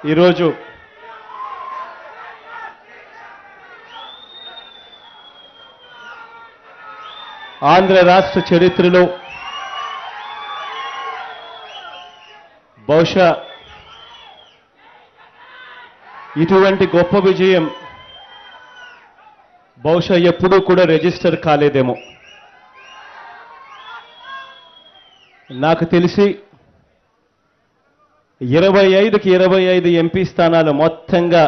ఈరోజు ఆంధ్ర రాష్ట్ర చరిత్రలో బహుశా ఇటువంటి గొప్ప విజయం బహుశా ఎప్పుడూ కూడా రిజిస్టర్ కాలేదేమో నాకు తెలిసి ఇరవై ఐదుకి ఇరవై ఐదు ఎంపీ స్థానాలు మొత్తంగా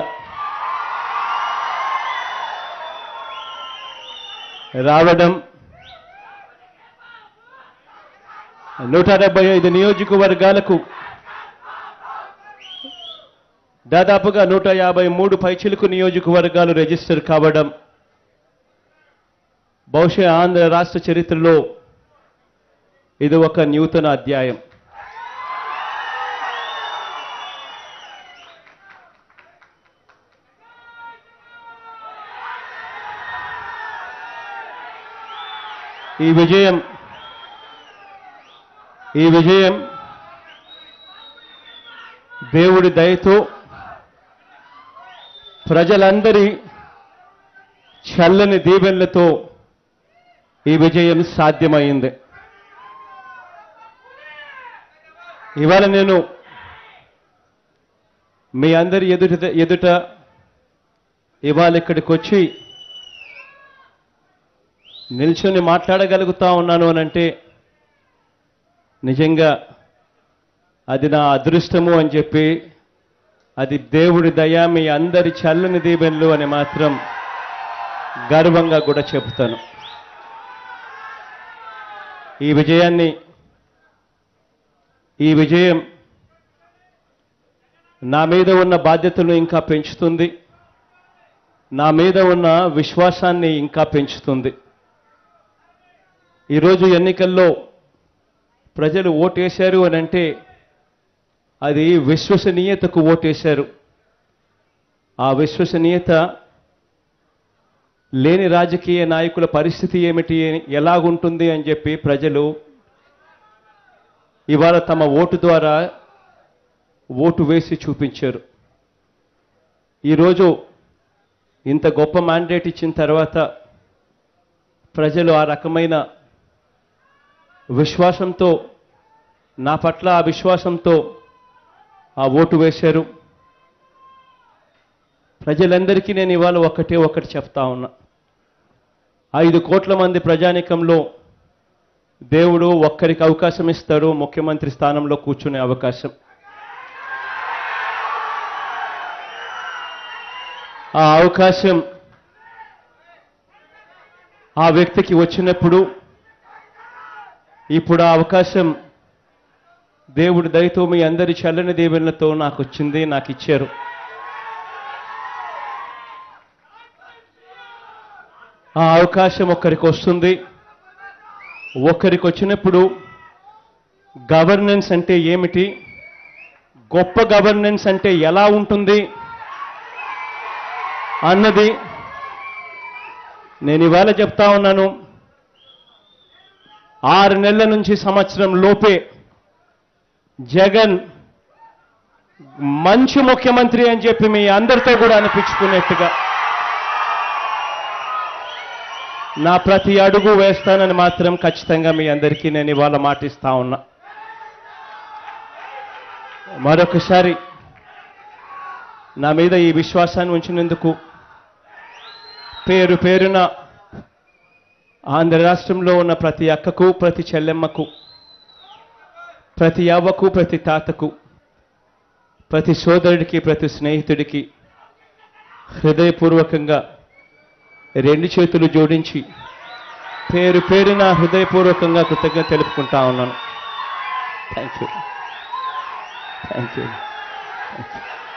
రావడం నూట డెబ్బై ఐదు నియోజకవర్గాలకు దాదాపుగా నూట యాభై మూడు పైచిలుకు నియోజకవర్గాలు రిజిస్టర్ కావడం బహుశా ఆంధ్ర రాష్ట్ర చరిత్రలో ఇది ఒక నూతన అధ్యాయం ఈ విజయం ఈ విజయం దేవుడి దయతో ప్రజలందరి చల్లని దీవెనలతో ఈ విజయం సాధ్యమైంది ఇవాళ నేను మీ అందరి ఎదుట ఎదుట ఇవాళ ఇక్కడికి వచ్చి నిల్చొని మాట్లాడగలుగుతా ఉన్నాను అని అంటే నిజంగా అది నా అదృష్టము అని చెప్పి అది దేవుడి దయ మీ అందరి చల్లని దీవెనలు అని మాత్రం గర్వంగా కూడా చెబుతాను ఈ విజయాన్ని ఈ విజయం నా మీద ఉన్న బాధ్యతను ఇంకా పెంచుతుంది నా మీద ఉన్న విశ్వాసాన్ని ఇంకా పెంచుతుంది ఈరోజు ఎన్నికల్లో ప్రజలు ఓటేశారు అని అంటే అది విశ్వసనీయతకు ఓటేశారు ఆ విశ్వసనీయత లేని రాజకీయ నాయకుల పరిస్థితి ఏమిటి ఎలాగుంటుంది అని చెప్పి ప్రజలు ఇవాళ తమ ఓటు ద్వారా ఓటు వేసి చూపించారు ఈరోజు ఇంత గొప్ప మ్యాండేట్ ఇచ్చిన తర్వాత ప్రజలు ఆ రకమైన విశ్వాసంతో నా పట్ల ఆ విశ్వాసంతో ఆ ఓటు వేశారు ప్రజలందరికీ నేను ఇవాళ ఒకటే ఒకటి చెప్తా ఉన్నా ఐదు కోట్ల మంది ప్రజానికంలో దేవుడు ఒక్కరికి అవకాశం ఇస్తాడు ముఖ్యమంత్రి స్థానంలో కూర్చునే అవకాశం ఆ అవకాశం ఆ వ్యక్తికి వచ్చినప్పుడు ఇప్పుడు ఆ అవకాశం దేవుడి దయతో మీ అందరి చల్లని దీవెనలతో నాకు వచ్చింది నాకు ఇచ్చారు ఆ అవకాశం ఒక్కరికి వస్తుంది ఒక్కరికి వచ్చినప్పుడు గవర్నెన్స్ అంటే ఏమిటి గొప్ప గవర్నెన్స్ అంటే ఎలా ఉంటుంది అన్నది నేను ఇవాళ చెప్తా ఉన్నాను ఆరు నెలల నుంచి సంవత్సరం లోపే జగన్ మంచి ముఖ్యమంత్రి అని చెప్పి మీ అందరితో కూడా అనిపించుకునేట్టుగా నా ప్రతి అడుగు వేస్తానని మాత్రం ఖచ్చితంగా మీ అందరికీ నేను ఇవాళ మాటిస్తా ఉన్నా మరొకసారి నా మీద ఈ విశ్వాసాన్ని ఉంచినందుకు పేరు పేరున ఆంధ్ర రాష్ట్రంలో ఉన్న ప్రతి అక్కకు ప్రతి చెల్లెమ్మకు ప్రతి అవ్వకు ప్రతి తాతకు ప్రతి సోదరుడికి ప్రతి స్నేహితుడికి హృదయపూర్వకంగా రెండు చేతులు జోడించి పేరు పేరున హృదయపూర్వకంగా కృతజ్ఞత తెలుపుకుంటా ఉన్నాను థ్యాంక్ యూ థ్యాంక్ యూ